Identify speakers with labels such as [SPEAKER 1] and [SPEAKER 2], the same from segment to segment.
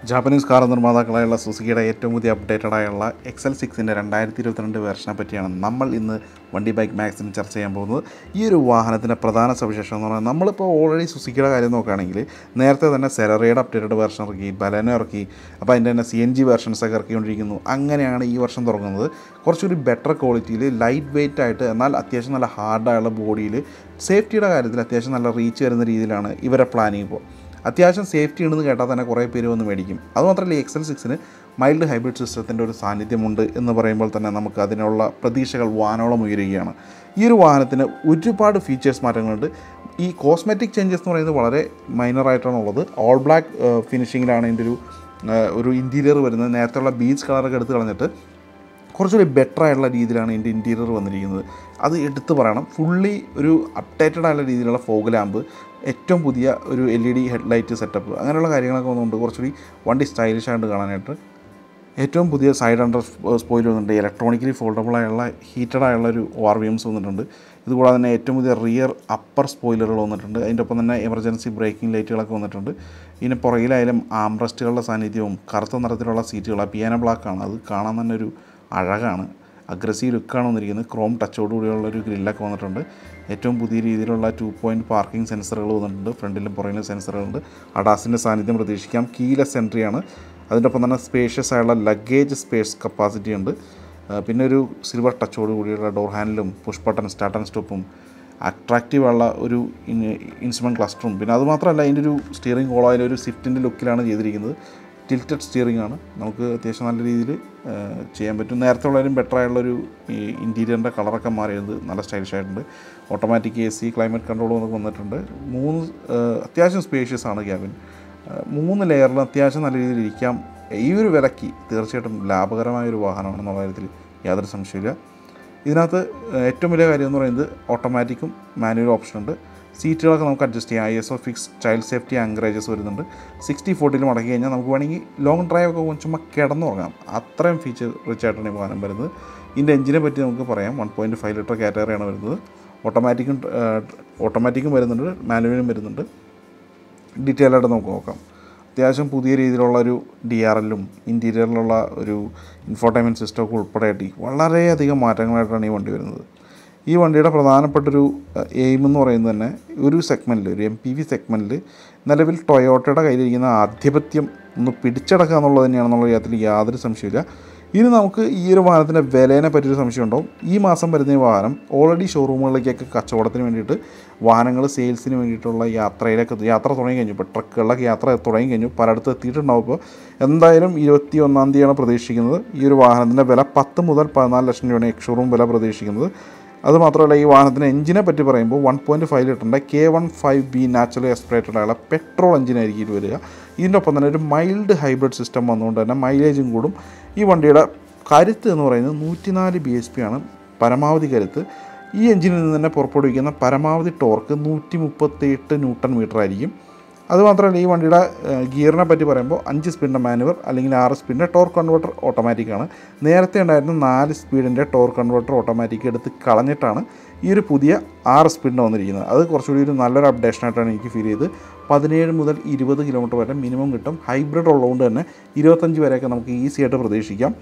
[SPEAKER 1] Japanese car നിർമ്മാതാക്കളായുള്ള സുസുക്കിയുടെ ഏറ്റവും പുതിയ updated ആയുള്ള എക്സൽ സിക്സിൻ്റെ രണ്ടായിരത്തി ഇരുപത്തിരണ്ട് വെർഷനെ പറ്റിയാണ് നമ്മൾ ഇന്ന് വണ്ടി ബൈക്ക് മാക്സിന് ചർച്ച ചെയ്യാൻ പോകുന്നത് ഈ ഒരു വാഹനത്തിൻ്റെ പ്രധാന സവിശേഷം എന്ന് പറയുന്നത് നമ്മളിപ്പോൾ ഓൾറെഡി സുസുക്കിയുടെ കാര്യം നോക്കുകയാണെങ്കിൽ നേരത്തെ തന്നെ സെററയുടെ അപ്ഡേറ്റഡ് വെർഷൻ ഇറക്കി ബലനോ ഇറക്കി അപ്പോൾ അതിൻ്റെ തന്നെ സി എൻ ജി വെർഷൻസൊക്കെ ഇറക്കിക്കൊണ്ടിരിക്കുന്നു അങ്ങനെയാണ് ഈ വർഷം തുടങ്ങുന്നത് കുറച്ചുകൂടി ബെറ്റർ ക്വാളിറ്റിയിൽ ലൈറ്റ് വെയിറ്റ് ആയിട്ട് എന്നാൽ അത്യാവശ്യം നല്ല ഹാർഡായുള്ള ബോഡിയിൽ സേഫ്റ്റിയുടെ കാര്യത്തിൽ അത്യാവശ്യം നല്ല റീച്ച് വരുന്ന രീതിയിലാണ് ഇവരെ പ്ലാനിങ് ഇപ്പോൾ അത്യാവശ്യം സേഫ്റ്റി ഉണ്ടെന്ന് കേട്ടാൽ തന്നെ കുറേ പേര് വന്ന് മേടിക്കും അതുമാത്രമല്ല ഈ എക്സൽ സിക്സിന് മൈൽഡ് ഹൈബ്രിഡ് സിസ്റ്റത്തിൻ്റെ ഒരു സാന്നിധ്യമുണ്ട് എന്ന് പറയുമ്പോൾ തന്നെ നമുക്ക് അതിനുള്ള പ്രതീക്ഷകൾ വാനോളം ഉയരുകയാണ് ഈ ഒരു വാഹനത്തിന് ഒരുപാട് ഫീച്ചേഴ്സ് മാറ്റങ്ങളുണ്ട് ഈ കോസ്മെറ്റിക് ചേഞ്ചസ് എന്ന് പറയുന്നത് വളരെ മൈനറായിട്ടാണ് ഉള്ളത് ഓൾ ബ്ലാക്ക് ഫിനിഷിങ്ങിലാണ് ഇതിൻ്റെ ഒരു ആ, ഒരു ഇൻറ്റീരിയർ വരുന്നത് നേരത്തെയുള്ള ബീച്ച് കളറൊക്കെ എടുത്ത് കളഞ്ഞിട്ട് കുറച്ചുകൂടി ബെറ്റർ ആയിട്ടുള്ള രീതിയിലാണ് ഇതിൻ്റെ ഇൻറ്റീരിയർ വന്നിരിക്കുന്നത് അത് എടുത്തു പറയണം ഫുള്ളി ഒരു അപ്ഡേറ്റഡ് ആയിട്ടുള്ള രീതിയിലുള്ള ഫോഗ് ലാമ്പ് ഏറ്റവും പുതിയ ഒരു L E D headlight setup അങ്ങനെയുള്ള കാര്യങ്ങളൊക്കെ വന്നുകൊണ്ട് കുറച്ചുകൂടി വണ്ടി സ്റ്റൈലിഷ് ആയിട്ട് കാണാനായിട്ട് ഏറ്റവും പുതിയ സൈഡ് അണ്ടർ സ്പോയിൽ വന്നിട്ടുണ്ട് ഇലക്ട്രോണിക്കലി ഫോൾഡബിൾ ആയുള്ള ഹീറ്റഡ് ആയുള്ള ഒരു ഓർ വി എംസ് വന്നിട്ടുണ്ട് ഇതുകൂടാതെ തന്നെ ഏറ്റവും പുതിയ റിയർ അപ്പർ സ്പോയിലറുകൾ വന്നിട്ടുണ്ട് അതിൻ്റെ ഒപ്പം തന്നെ എമർജൻസി ബ്രേക്കിംഗ് ലൈറ്റുകളൊക്കെ വന്നിട്ടുണ്ട് ഇതിന് പുറകിലായാലും ആംറസ്റ്റുകളുടെ സാന്നിധ്യവും കറുത്ത നിറത്തിലുള്ള സീറ്റുകൾ പിയാനോ ബ്ലാക്കാണ് അത് കാണാൻ തന്നെ ഒരു അഴകാണ് അഗ്രസീവ് ലുക്കാണ് വന്നിരിക്കുന്നത് ക്രോം ടച്ചോട് കൂടിയുള്ള ഒരു ഗ്രില്ലൊക്കെ വന്നിട്ടുണ്ട് ഏറ്റവും പുതിയ രീതിയിലുള്ള ടു പോയിൻറ്റ് പാർക്കിംഗ് സെൻസറുകൾ വന്നിട്ടുണ്ട് ഫ്രണ്ടിലും പുറകിലും സെൻസറുകളുണ്ട് അഡാസിൻ്റെ സാന്നിധ്യം പ്രതീക്ഷിക്കാം കീലെസ് എൻട്രിയാണ് അതിൻ്റെ ഒപ്പം തന്നെ സ്പേഷ്യസ് ആയുള്ള ലഗേജ് സ്പേസ് കപ്പാസിറ്റി ഉണ്ട് ആ, പിന്നെ ഒരു സിൽവർ ടച്ചോട് കൂടിയുള്ള ഡോർ ഹാൻഡിലും പുഷ് ബട്ടൺ സ്റ്റാർട്ട് ആൻഡ് സ്റ്റോപ്പും അട്രാക്റ്റീവ് ഉള്ള ഒരു ഇൻസ്ട്രുമെൻറ്റ് ക്ലസ്റ്ററും പിന്നെ അതുമാത്രമല്ല അതിൻ്റെ ഒരു സ്റ്റിയറിംഗ് കോളായാലും ഒരു സ്വിഫ്റ്റിൻ്റെ ലുക്കിലാണ് ചെയ്തിരിക്കുന്നത് ടിൽറ്റഡ് സ്റ്റിയറിംഗ് ആണ് നമുക്ക് അത്യാവശ്യം നല്ല രീതിയിൽ ചെയ്യാൻ പറ്റും നേരത്തെ ഉള്ളതിലും ബെറ്റർ ആയുള്ളൊരു ഈ ഇൻറ്റീരിയറിൻ്റെ കളറൊക്കെ മാറിയത് നല്ല സ്റ്റൈലിഷ് ആയിട്ടുണ്ട് automatic A C climate control എന്നൊക്കെ വന്നിട്ടുണ്ട് മൂന്ന് ആ, അത്യാവശ്യം സ്പേഷ്യസ് ആണ് ക്യാബിൻ ആ, മൂന്ന് ലെയറിൽ അത്യാവശ്യം നല്ല രീതിയിൽ ഇരിക്കാം ഈ ഒരു വിലയ്ക്ക് തീർച്ചയായിട്ടും ലാഭകരമായ ഒരു വാഹനമാണെന്നുള്ള കാര്യത്തിൽ യാതൊരു സംശയമില്ല ഇതിനകത്ത് ഏറ്റവും വലിയ കാര്യം എന്ന് പറയുന്നത് ഓട്ടോമാറ്റിക്കും മാനുവൽ ഓപ്ഷൻ ഉണ്ട് സീറ്റുകളൊക്കെ നമുക്ക് അഡ്ജസ്റ്റ് ചെയ്യാം I S O fix child safety anchorages വരുന്നുണ്ട് സിക്സ്റ്റി ഫോർട്ടിയിൽ മടക്കി കഴിഞ്ഞാൽ നമുക്ക് വേണമെങ്കിൽ ലോങ് ഡ്രൈവ് ഒക്കെ പോകുമ്പോൾ ചുമ്മാ കിടന്നുറങ്ങാം അത്രയും ഫീച്ചർ റിച്ച് ആയിട്ടാണ് ഈ വാഹനം വരുന്നത് ഇതിൻ്റെ എഞ്ചിനെ പറ്റി നമുക്ക് പറയാം വൺ പോയിൻറ്റ് ഫൈവ് ലിറ്റർ കാറ്റഗറിയാണ് വരുന്നത് ഓട്ടോമാറ്റിക്കും ഓട്ടോമാറ്റിക്കും വരുന്നുണ്ട് മാനുവലും വരുന്നുണ്ട് ഡീറ്റെയിൽ ആയിട്ട് നമുക്ക് നോക്കാം അത്യാവശ്യം പുതിയ രീതിയിലുള്ള ഒരു ഡി ആർ എല്ലും ഇൻറ്റീരിയറിലുള്ള ഒരു ഇൻഫോർട്ടൈൻമെൻറ്റ് സിസ്റ്റമൊക്കെ ഉൾപ്പെടെയായിട്ട് വളരെയധികം മാറ്റങ്ങളായിട്ടാണ് ഈ വണ്ടി വരുന്നത് ഈ വണ്ടിയുടെ പ്രധാനപ്പെട്ടൊരു എയിം എന്ന് പറയുന്നത് തന്നെ ഒരു സെഗ്മെൻറ്റിൽ ഒരു എം പി വി സെഗ്മെൻറ്റിൽ നിലവിൽ ടൊയോട്ടയുടെ കയ്യിലിരിക്കുന്ന ആധിപത്യം ഒന്ന് പിടിച്ചടക്കുക എന്നുള്ളത് തന്നെയാണെന്നുള്ള കാര്യത്തിൽ യാതൊരു സംശയമില്ല ഇനി നമുക്ക് ഈ ഒരു വാഹനത്തിൻ്റെ വിലേനെ പറ്റിയൊരു സംശയം ഉണ്ടാവും ഈ മാസം വരുന്ന ഈ വാഹനം ഓൾറെഡി ഷോറൂമുകളിലേക്കൊക്കെ കച്ചവടത്തിന് വേണ്ടിയിട്ട് വാഹനങ്ങൾ സെയിൽസിന് വേണ്ടിയിട്ടുള്ള യാത്രയിലേക്ക് യാത്ര തുടങ്ങി കഴിഞ്ഞു ഇപ്പോൾ ട്രക്കുകളിലൊക്കെ യാത്ര തുടങ്ങി കഴിഞ്ഞു പലയിടത്ത് എത്തിയിട്ടുണ്ടാവും ഇപ്പോൾ എന്തായാലും ഇരുപത്തി ഒന്നാം തീയതിയാണ് പ്രതീക്ഷിക്കുന്നത് ഈ ഒരു വാഹനത്തിൻ്റെ വില പത്ത് മുതൽ പതിനാല് ലക്ഷം രൂപയാണ് എക്സ് ഷോറൂം വില പ്രതീക്ഷിക്കുന്നത് അതുമാത്രമല്ല ഈ വാഹനത്തിൻ്റെ എഞ്ചിനെ പറ്റി പറയുമ്പോൾ വൺ പോയിൻറ്റ് ഫൈവ് ലിറ്ററിൻ്റെ K one five B naturally aspirated ആയുള്ള പെട്രോൾ എഞ്ചിനായിരിക്കും ഇത് വരിക ഇതിൻ്റെ ഒപ്പം തന്നെ ഒരു മൈൽഡ് ഹൈബ്രിഡ് സിസ്റ്റം വന്നുകൊണ്ട് തന്നെ മൈലേജും കൂടും ഈ വണ്ടിയുടെ കരുത്ത് എന്ന് പറയുന്നത് നൂറ്റിനാല് ബി എസ് പി ആണ് പരമാവധി കരുത്ത് ഈ എഞ്ചിനിൽ നിന്ന് തന്നെ പുറപ്പെടുവിക്കുന്ന പരമാവധി ടോർക്ക് നൂറ്റി മുപ്പത്തി എട്ട് ന്യൂട്ടൺ മീറ്റർ ആയിരിക്കും അതുമാത്രമല്ല ഈ വണ്ടിയുടെ ഏഹ്, ഗിയറിനെ പറ്റി പറയുമ്പോൾ അഞ്ച് സ്പീഡിൻ്റെ മാനുവർ അല്ലെങ്കിൽ ആറ് സ്പീഡിൻ്റെ ടോർക്ക് കൺവേർട്ടർ ഓട്ടോമാറ്റിക്കാണ് നേരത്തെ ഉണ്ടായിരുന്ന നാല് സ്പീഡിൻ്റെ ടോർക്ക് കൺവേർട്ടർ ഓട്ടോമാറ്റിക് എടുത്ത് കളഞ്ഞിട്ടാണ് ഈ ഒരു പുതിയ ആറ് സ്പീഡിന് വന്നിരിക്കുന്നത് അത് കുറച്ചുകൂടി ഒരു നല്ലൊരു അപ്ഡേഷനായിട്ടാണ് എനിക്ക് ഫീൽ ചെയ്ത് പതിനേഴ് മുതൽ ഇരുപത് കിലോമീറ്റർ വരെ മിനിമം കിട്ടും ഹൈബ്രിഡ് ഉള്ളതുകൊണ്ട് തന്നെ ഇരുപത്തഞ്ച് വരെയൊക്കെ നമുക്ക് ഈസി ആയിട്ട് പ്രതീക്ഷിക്കാം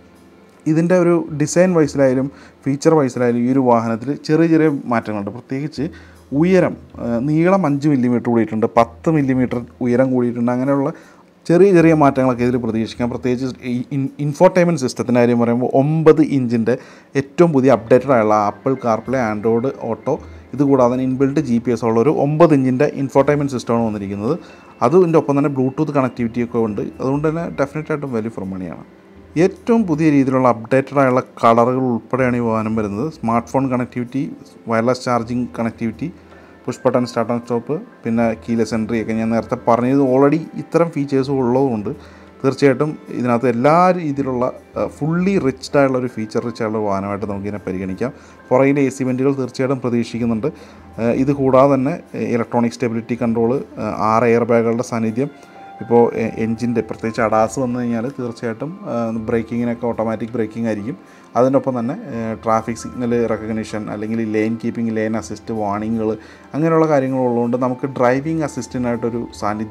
[SPEAKER 1] ഇതിൻ്റെ ഒരു ഡിസൈൻ വൈസിലായാലും ഫീച്ചർ വൈസിലായാലും ഈ ഒരു വാഹനത്തിൽ ചെറിയ ചെറിയ മാറ്റങ്ങളുണ്ട് പ്രത്യേകിച്ച് ഉയരം ആ, നീളം അഞ്ച് മില്ലിമീറ്റർ കൂടിയിട്ടുണ്ട് പത്ത് മില്ലിമീറ്റർ ഉയരം കൂടിയിട്ടുണ്ട് അങ്ങനെയുള്ള ചെറിയ ചെറിയ മാറ്റങ്ങളൊക്കെ ഇതിൽ പ്രതീക്ഷിക്കാം പ്രത്യേകിച്ച് ഈ ഇൻഫോർടൈൻമെൻറ്റ് സിസ്റ്റത്തിൻ്റെ കാര്യം പറയുമ്പോൾ ഒമ്പത് ഇഞ്ചിൻ്റെ ഏറ്റവും പുതിയ അപ്ഡേറ്റഡ് ആയുള്ള ആപ്പിൾ കാർപ്ലേ ആൻഡ്രോയിഡ് ഓട്ടോ ഇതുകൂടാതെ തന്നെ ഇൻബിൽറ്റ് ജി പി എസ് ഉള്ള ഒരു ഒമ്പത് ഇഞ്ചിൻ്റെ ഇൻഫോർടൈൻമെൻറ്റ് സിസ്റ്റമാണ് വന്നിരിക്കുന്നത് അതിൻ്റെ ഒപ്പം തന്നെ ബ്ലൂടൂത്ത് കണക്ടിവിറ്റി ഒക്കെ ഉണ്ട് അതുകൊണ്ട് തന്നെ ഡെഫിനറ്റായിട്ടും വാല്യൂ ഫോർ മണിയാണ് ഏറ്റവും പുതിയ രീതിയിലുള്ള അപ്ഡേറ്റഡ് ആയുള്ള കളറുകൾ ഉൾപ്പെടെയാണ് ഈ വാഹനം വരുന്നത് smart phone connectivity wireless charging connectivity push button start and stop പിന്നെ കീലെസ് എൻട്രി ഒക്കെ ഞാൻ നേരത്തെ പറഞ്ഞത് ഓൾറെഡി ഇത്തരം ഫീച്ചേഴ്സ് ഉള്ളതുകൊണ്ട് തീർച്ചയായിട്ടും ഇതിനകത്ത് എല്ലാ രീതിയിലുള്ള ഫുള്ളി റിച്ച്ഡ് ആയുള്ള ഒരു ഫീച്ചർ റിച്ച് ആയുള്ള വാഹനമായിട്ട് നമുക്കിതിനെ പരിഗണിക്കാം പുറകിലെ എ സി വെൻറ്റുകൾ തീർച്ചയായിട്ടും പ്രതീക്ഷിക്കുന്നുണ്ട് ഏഹ് ഇത് കൂടാതെ തന്നെ ഇലക്ട്രോണിക് സ്റ്റെബിലിറ്റി കൺട്രോൾ ആറ് എയർ ബാഗുകളുടെ സാന്നിധ്യം ഇപ്പോൾ എൻജിൻ്റെ പ്രത്യേകിച്ച് അഡാസ് വന്നു കഴിഞ്ഞാൽ തീർച്ചയായിട്ടും ബ്രേക്കിങ്ങിനൊക്കെ ഓട്ടോമാറ്റിക് ബ്രേക്കിംഗ് ആയിരിക്കും അതിനൊപ്പം തന്നെ ട്രാഫിക് സിഗ്നൽ റെക്കഗ്നിഷൻ അല്ലെങ്കിൽ ലെയിൻ കീപ്പിംഗ് ലെയിൻ അസിസ്റ്റ് വാണിങ്ങുകൾ അങ്ങനെയുള്ള കാര്യങ്ങൾ ഉള്ളതുകൊണ്ട് നമുക്ക് ഡ്രൈവിംഗ് അസിസ്റ്റൻ്റായിട്ടൊരു സാന്നിധ്യം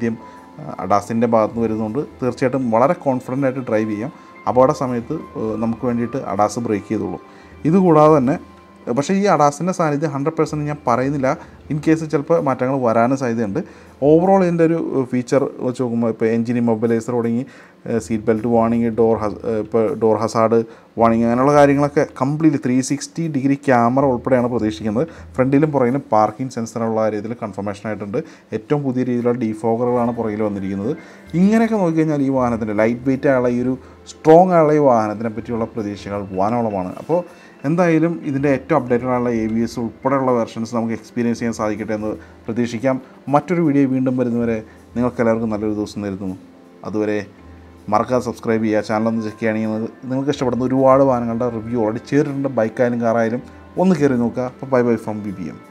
[SPEAKER 1] അഡാസിൻ്റെ ഭാഗത്ത് നിന്ന് വരുന്നതുകൊണ്ട് തീർച്ചയായിട്ടും വളരെ കോൺഫിഡൻ്റ് ആയിട്ട് ഡ്രൈവ് ചെയ്യാം അപകട സമയത്ത് ഏഹ്, നമുക്ക് വേണ്ടിയിട്ട് അഡാസ് ബ്രേക്ക് ചെയ്തോളൂ ഇതുകൂടാതെ തന്നെ പക്ഷേ ഈ അഡാസിൻ്റെ സാന്നിധ്യം ഹൺഡ്രഡ് പെർസെൻറ്റ് ഞാൻ പറയുന്നില്ല ഇൻ കേസ് ചിലപ്പോൾ മാറ്റങ്ങൾ വരാനും സാധ്യതയുണ്ട് ഓവറോൾ ഇതിൻ്റെ ഒരു ഫീച്ചർ വെച്ച് നോക്കുമ്പോൾ ഇപ്പോൾ എഞ്ചിൻ മൊബൈലൈസർ തുടങ്ങി സീറ്റ് ബെൽറ്റ് വാണിംഗ് ഡോർ ഹസ് ഇപ്പോൾ ഡോർ ഹസാഡ് വാണിംഗ് അങ്ങനെയുള്ള കാര്യങ്ങളൊക്കെ completely three sixty degree camera ഉൾപ്പെടെയാണ് പ്രതീക്ഷിക്കുന്നത് ഫ്രണ്ടിലും പുറകിലും പാർക്കിംഗ് സെൻസറുള്ള രീതിയിൽ കൺഫർമേഷൻ ആയിട്ടുണ്ട് ഏറ്റവും പുതിയ രീതിയിലുള്ള ഡീഫോഗറുകളാണ് പുറകിൽ വന്നിരിക്കുന്നത് ഇങ്ങനെയൊക്കെ നോക്കിക്കഴിഞ്ഞാൽ ഈ വാഹനത്തിൻ്റെ ലൈറ്റ് വെയിറ്റ് ആയുള്ള ഈ ഒരു സ്ട്രോങ് ആയുള്ള ഈ വാഹനത്തിനെ പറ്റിയുള്ള പ്രതീക്ഷകൾ വാനോളമാണ് അപ്പോൾ എന്തായാലും ഇതിൻ്റെ ഏറ്റവും അപ്ഡേറ്റഡ് ആയുള്ള എ ബി എസ് ഉൾപ്പെടെയുള്ള വെർഷൻസ് നമുക്ക് എക്സ്പീരിയൻസ് ചെയ്യാൻ സാധിക്കട്ടെ എന്ന് പ്രതീക്ഷിക്കാം മറ്റൊരു വീഡിയോ വീണ്ടും വരുന്നവരെ നിങ്ങൾക്ക് എല്ലാവർക്കും നല്ലൊരു ദിവസം നേരുന്നു അതുവരെ മറക്കാതെ സബ്സ്ക്രൈബ് ചെയ്യുക ചാനലൊന്ന് ചെക്ക് ചെയ്യുകയാണെങ്കിൽ നിങ്ങൾക്ക് ഇഷ്ടപ്പെടുന്ന ഒരുപാട് വാഹനങ്ങളുടെ റിവ്യൂ ഓൾറെഡി ചെയ്തിട്ടുണ്ട് ബൈക്കായാലും കാറായാലും ഒന്ന് കയറി നോക്കുക അപ്പോൾ bye bye from B B M